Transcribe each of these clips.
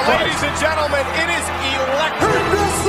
Ladies and gentlemen, it is electric.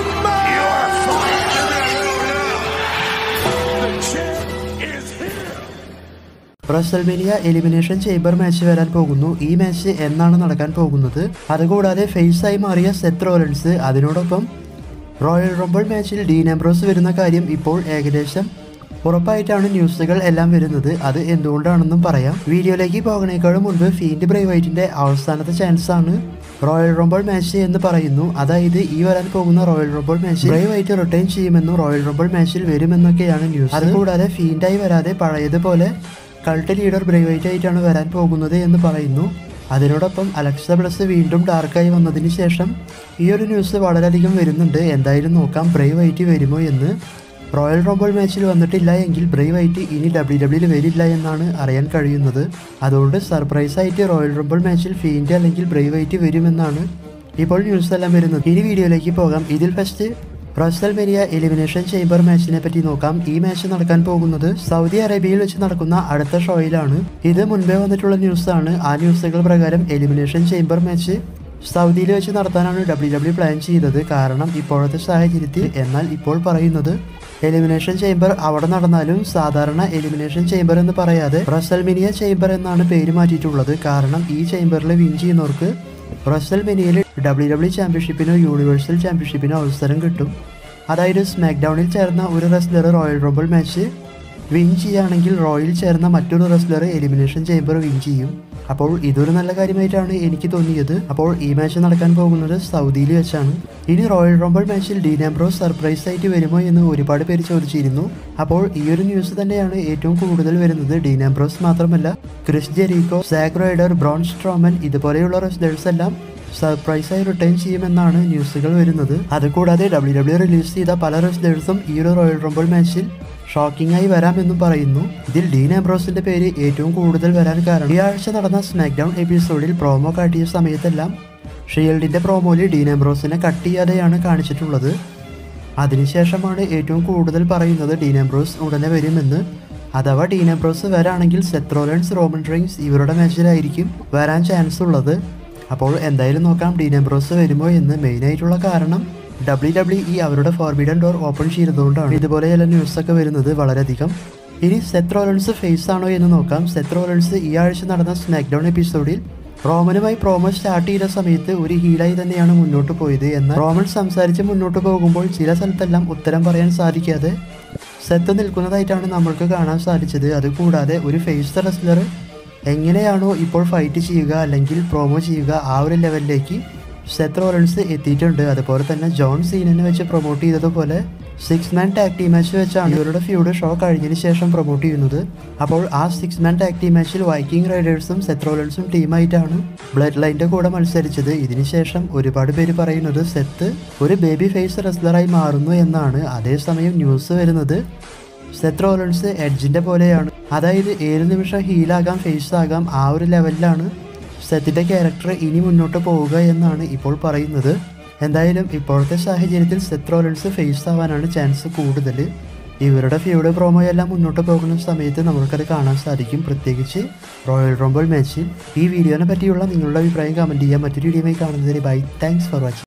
WrestleMania elimination chamber match വരാൻ പോകുന്നു ഈ match എന്നാണ് നടക്കാൻ പോകുന്നത് അതുകൂടാതെ ഫേസായി മാറിയ സെത്ത് റോലൻസ് അതിനോടൊപ്പം റോയൽ റംബിൾ മാച്ചിൽ ഡീൻ ആംബ്രോസ് വരുന്ന കാര്യം ഇപ്പോൾ ഏകദേശം ഉറപ്പായിട്ടാണ് ന്യൂസുകൾ എല്ലാം വരുന്നത് അത് എന്തുകൊണ്ടാണെന്നും പറയാം വീഡിയോയിലേക്ക് പോകണേക്കാളും മുൻപ് ഫീൻഡ് ബ്രൈവൈറ്റിന്റെ അവസാനത്തെ ചാൻസ് ആണ് റോയൽ റംബിൾ മാച്ച് എന്ന് പറയുന്നു അതായത് ഈ വരാൻ പോകുന്ന royal rumble match Bray Wyatt return ചെയ്യുമെന്നും റോയൽ റംബിൾ മാച്ചിൽ വരുമെന്നൊക്കെയാണ് ന്യൂസ് അതുകൂടാതെ ഫീൻഡായി വരാതെ പഴയതുപോലെ കൾട്ട് ലീഡർ ബ്രൈവൈറ്റ് ആയിട്ടാണ് വരാൻ പോകുന്നത് എന്ന് പറയുന്നു അതിനോടൊപ്പം അലക്സ ബ്ലസ് വീണ്ടും ഡാർക്കായി വന്നതിന് ശേഷം ഈ ഒരു ന്യൂസ് വളരെയധികം വരുന്നുണ്ട് എന്തായാലും നോക്കാം ബ്രൈവ് വൈറ്റ് വരുമോ എന്ന് റോയൽ റോബിൾ മാച്ചിൽ വന്നിട്ടില്ല എങ്കിൽ ബ്രൈവ് വൈറ്റ് ഇനി ഡബ്ല്യു ഡബ്ല്യൂയിൽ വരില്ല എന്നാണ് അറിയാൻ കഴിയുന്നത് അതുകൊണ്ട് സർപ്രൈസ് ആയിട്ട് റോയൽ റോബിൾ മാച്ചിൽ ഫീൻഡ് അല്ലെങ്കിൽ ബ്രൈവ് വൈറ്റ് വരുമെന്നാണ് ഇപ്പോൾ ന്യൂസ് എല്ലാം വരുന്നത് ഇനി വീഡിയോയിലേക്ക് പോകാം ഇതിൽ first WrestleMania elimination chamber മാച്ചിനെ പറ്റി നോക്കാം ഈ മാച്ച് നടക്കാൻ പോകുന്നത് സൗദി അറേബ്യയിൽ വെച്ച് നടക്കുന്ന അടുത്ത ഷോയിലാണ് ഇത് മുൻപേ വന്നിട്ടുള്ള ന്യൂസാണ് ആ ന്യൂസുകൾ പ്രകാരം എലിമിനേഷൻ ചേംബർ മാച്ച് സൗദിയിൽ വെച്ച് നടത്താനാണ് ഡബ്ല്യു ഡബ്ല്യു പ്ലാൻ ചെയ്തത് കാരണം ഇപ്പോഴത്തെ സാഹചര്യത്തിൽ എന്നാൽ ഇപ്പോൾ പറയുന്നത് എലിമിനേഷൻ ചേംബർ അവിടെ നടന്നാലും സാധാരണ എലിമിനേഷൻ ചേംബർ എന്ന് പറയാതെ റസൽമിനിയ ചേംബർ എന്നാണ് പേര് മാറ്റിയിട്ടുള്ളത് കാരണം ഈ ചേംബറിൽ വിൻ ചെയ്യുന്നവർക്ക് റസൽ മെനിയയിൽ ഡബ്ല്യു ഡബ്ല്യു ചാമ്പ്യൻഷിപ്പിനോ യൂണിവേഴ്സൽ ചാമ്പ്യൻഷിപ്പിനോ അവസരം കിട്ടും അതായത് സ്മാക്ക് ഡൗണിൽ ചേർന്ന ഒരു wrestler royal rumble match win ചെയ്യുകയാണെങ്കിൽ റോയിൽ ചേർന്ന മറ്റൊരു റെസ്ലർ എലിമിനേഷൻ ചേംബർ വിൻ ചെയ്യും അപ്പോൾ ഇതൊരു നല്ല കാര്യമായിട്ടാണ് എനിക്ക് തോന്നിയത് അപ്പോൾ ഈ മാച്ച് നടക്കാൻ പോകുന്നത് സൗദിയിൽ വെച്ചാണ് ഇനി റോയൽ റംബിൾ മാച്ചിൽ ഡീൻ ആംബ്രോസ് സർപ്രൈസ് ആയിട്ട് വരുമോ എന്ന് ഒരുപാട് പേര് ചോദിച്ചിരുന്നു അപ്പോൾ ഈ ഒരു ന്യൂസ് തന്നെയാണ് ഏറ്റവും കൂടുതൽ വരുന്നത് ഡീൻ ആംബ്രോസ് മാത്രമല്ല Chris Jericho Zack Ryder Braun Strowman ഇതുപോലെയുള്ള റെസ്ലേഴ്സ് എല്ലാം സർപ്രൈസായി റിട്ടേൺ ചെയ്യുമെന്നാണ് ന്യൂസുകൾ വരുന്നത് അതുകൂടാതെ ഡബ്ല്യു ഡബ്ല്യു റിലീസ് ചെയ്ത പല റെസ്ലേഴ്സും ഈ ഒരു റോയൽ റംബിൾ മാച്ചിൽ ഷോക്കിംഗ് ആയി വരാമെന്നും പറയുന്നു ഇതിൽ ഡീൻ ആംബ്രോസിന്റെ പേര് ഏറ്റവും കൂടുതൽ വരാൻ കാരണം ഈ ആഴ്ച നടന്ന സ്മാക്ക് ഡൗൺ എപ്പിസോഡിൽ പ്രോമോ കാട്ടിയ സമയത്തെല്ലാം ഷീൽഡിന്റെ പ്രോമോയിൽ ഡീൻ ആംബ്രോസിനെ കട്ട് ചെയ്യാതെയാണ് കാണിച്ചിട്ടുള്ളത് അതിനുശേഷമാണ് ഏറ്റവും കൂടുതൽ പറയുന്നത് ഡീൻ ആംബ്രോസ് ഉടനെ വരുമെന്ന് അഥവാ ഡീൻ ആംബ്രോസ് വരാണെങ്കിൽ സെത്രോലൻസ് റോമൻ റൈൻസ് ഇവരുടെ മാച്ചിലായിരിക്കും വരാൻ ചാൻസ് ഉള്ളത് അപ്പോൾ എന്തായാലും നോക്കാം ഡീൻ ആംബ്രോസ് വരുമോ എന്ന് മെയിനായിട്ടുള്ള കാരണം ഡബ്ല്യു ഡബ്ല്യു ഇ അവരുടെ ഫോർബിഡൻ ഡോർ ഓപ്പൺ ചെയ്തതുകൊണ്ടാണ് ഇതുപോലെ ചില ന്യൂസൊക്കെ വരുന്നത് വളരെയധികം ഇനി സെത്ത് റോലൻസ് ഫേസ് ആണോ എന്ന് നോക്കാം സെത്ത് റോലൻസ് ഈ ആഴ്ച നടന്ന സ്മാക്ക് ഡൗൺ എപ്പിസോഡിൽ റോമനുമായി പ്രോമോ സ്റ്റാർട്ട് ചെയ്ത സമയത്ത് ഒരു ഹീലായി തന്നെയാണ് മുന്നോട്ട് പോയത് എന്നാൽ റോമൻ സംസാരിച്ച് മുന്നോട്ട് പോകുമ്പോൾ ചില സ്ഥലത്തെല്ലാം ഉത്തരം പറയാൻ സാധിക്കാതെ സെത്ത് നിൽക്കുന്നതായിട്ടാണ് നമ്മൾക്ക് കാണാൻ സാധിച്ചത് അതുകൂടാതെ ഒരു ഫേസ് റെസ്ലർ എങ്ങനെയാണോ ഇപ്പോൾ ഫൈറ്റ് ചെയ്യുക അല്ലെങ്കിൽ പ്രോമോ ചെയ്യുക ആ ഒരു ലെവലിലേക്ക് സെത്ത് റോളൻസ് എത്തിയിട്ടുണ്ട് അതുപോലെ തന്നെ ജോൺ സീനനെ വെച്ച് പ്രൊമോട്ട് ചെയ്തതുപോലെ six man tag team match വെച്ചാണ് ഇവരുടെ ഫ്യൂഡ് ഷോ കഴിഞ്ഞതിന് ശേഷം പ്രൊമോട്ട് ചെയ്യുന്നത് അപ്പോൾ ആ സിക്സ് മാൻ ടാക് ടീം മാച്ചിൽ വൈക്കിംഗ് റൈഡേഴ്സും സെത്ത് റോളൻസും ടീമായിട്ടാണ് ബ്ലഡ് ലൈൻ്റെ കൂടെ മത്സരിച്ചത് ഇതിനുശേഷം ഒരുപാട് പേര് പറയുന്നത് സെത്ത് ഒരു ബേബി ഫേസ് റെസ്ലറായി മാറുന്നു എന്നാണ് അതേസമയം ന്യൂസ് വരുന്നത് സെത്ത് റോളൻസ് എഡ്ജിന്റെ പോലെയാണ് അതായത് ഏത് നിമിഷം ഹീലാകാം ഫേസ് ആകാം ആ ഒരു ലെവലിലാണ് സെത്തിന്റെ ക്യാരക്ടർ ഇനി മുന്നോട്ട് പോവുക എന്നാണ് ഇപ്പോൾ പറയുന്നത് എന്തായാലും ഇപ്പോഴത്തെ സാഹചര്യത്തിൽ സെത്ത് റോളൻസ് ഫേസ് ആവാനാണ് ചാൻസ് കൂടുതൽ ഇവരുടെ ഫ്യൂഡ് പ്രൊമോ എല്ലാം മുന്നോട്ട് പോകുന്ന സമയത്ത് നമ്മൾക്കത് കാണാൻ സാധിക്കും പ്രത്യേകിച്ച് റോയൽ റോംബിൾ മാച്ചിൽ ഈ വീഡിയോനെ പറ്റിയുള്ള നിങ്ങളുടെ അഭിപ്രായം കമൻറ്റ് ചെയ്യാൻ മറ്റൊരു വീഡിയോയുമായി കാണുന്നതിന് ബൈ താങ്ക്സ് ഫോർ വാച്ചിങ്